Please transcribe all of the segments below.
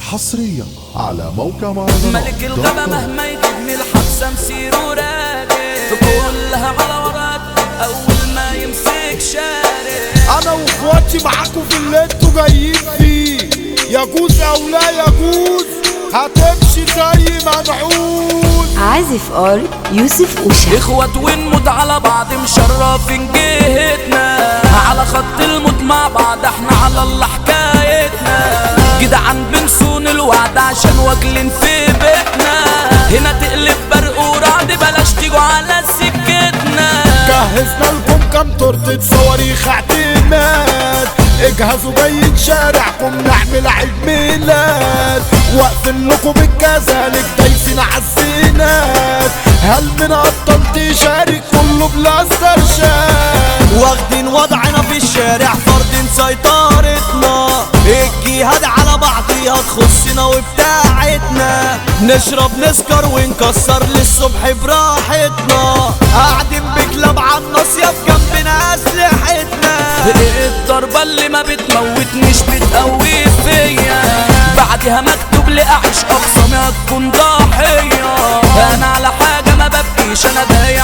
حصريا على موقع مهرجانات ملك الغابة مهما يجيبني الحبسة مسيره راجع كلها على وراك أول ما يمسك شارع انا واخواتي معاكم في اللي انتوا جايين فيه يجوز او لا يجوز هتمشي زي ما نعوز عازف ار يوسف أوشا اخوات ونموت على بعض مشرفين جهتنا على خط الموت مع بعض احنا على الله حكايتنا جدعان بنصون الوعد عشان واكلين في بيتنا هنا تقلب برق ورعد بلاش تيجوا على سكتنا جهزنا لكم كام تورتة صواريخ اعتماد اجهزوا جاي شارعكم نعمل عيد ميلاد واقفين لكم الكذلك دايسين عالزينات هل من ابطال تشارك كله بلا استرشاد واخدين وضعنا في الشارع فرضين سيطرتنا الجهاد على بعضيها تخصنا وبتاعتنا نشرب نسكر ونكسر للصبح براحتنا قاعدين بكلاب على الناصية في جنبنا أسلحتنا الضربة اللي ما بتموتنيش بتقوي فيا بعدها مكتوب لي اعيش اقصى ما تكون ضحية انا على حاجة ما ببكيش انا بايع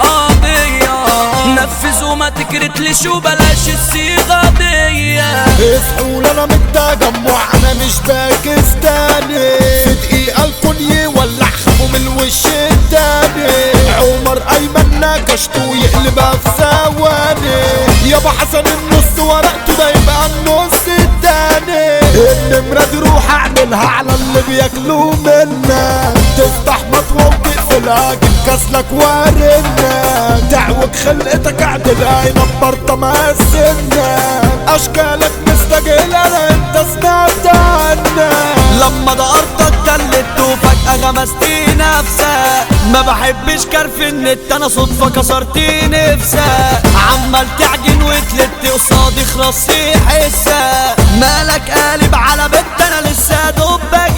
القضية نفذ وما تكرتليش وبلاش الصيغة دي اصحوا لنا من التجمع انا مش باكستاني في دقيقة الكل يولع خافوا من الوش التاني عمر ايمن نكشته ويقلبها في ثواني يابا حسن النص ورقته ده يبقى النص التاني النمرة دي روح اعملها على اللي بياكلوا منا تفتح مطوة وتقفلها جيب كسلك ورنا تعوج خلقتك اعدلها ينبر مقسمنا اشكالك مستجيلة انا انت سمعت عنا لما دقرتك تلت وفجأة غمستي نفسك ما بحبش كرف النت انا صدفة كسرتي نفسك عمال تعجن وتلت قصادي خرصي حسك مالك قالب على بنت انا لسه دوب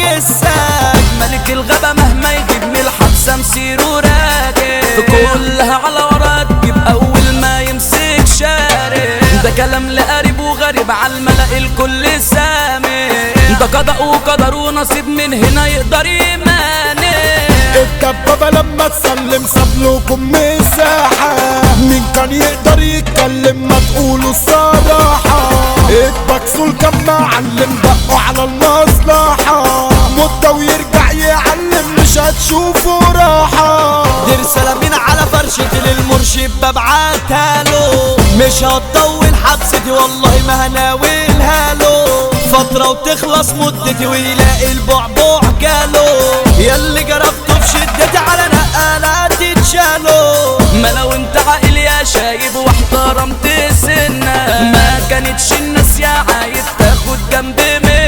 بجسك ملك الغابة مهما يجيبني الحبسة مسيره راجع كلها على ورا تجيب أول ما يمسك شارع ده كلام لقريب وغريب على الملأ الكل سامع ده قضاء وقدر ونصيب من هنا يقدر يمانع الدبابة لما تسلم سابلكم مساحة مين كان يقدر يتكلم ما تقولوا الصراحة اتبكسوا الكم معلم بقوا على المصلحة مدة ويرجع يعلم مش هتشوفوا راحة دي رسالة من على فرشتي للمرشد ببعتها له مش هتطول حبستي والله ما هناولها له فترة وتخلص مدتي ويلاقي البعبع جاله ياللي جربته في شدتي على نقالات تتشالوا ما لو انت عاقل يا شايب واحترمت سنة ما كانتش الناس يا عايب تاخد جنب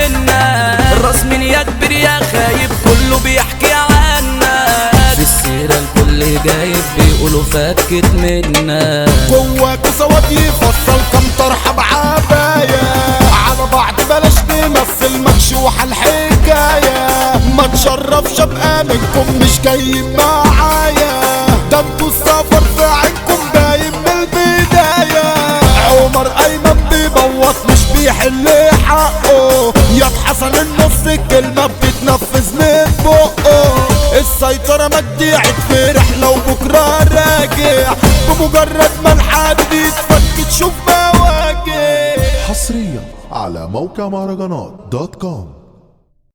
منا الراس من يا كبير يا خايب كله بيحكي عنك في السيرة الكل جايب بيقولوا فكت منا جواك سواد يفصل كم طرحة بعباية على بعض بلاش نمثل مكشوح الحكاية ما تشرفش ابقى منكم مش جايين معايا ده انتوا السفر في عينكم باين من البداية عمر ايمن بيبوط مش بيحل حقه يا حسن النص الكلمة بتتنفذ من بقه السيطرة مجديعة في رحلة وبكرة راجع بمجرد ما الحديد يتفك تشوف مواجع حصريا على موقع مهرجانات دوت كوم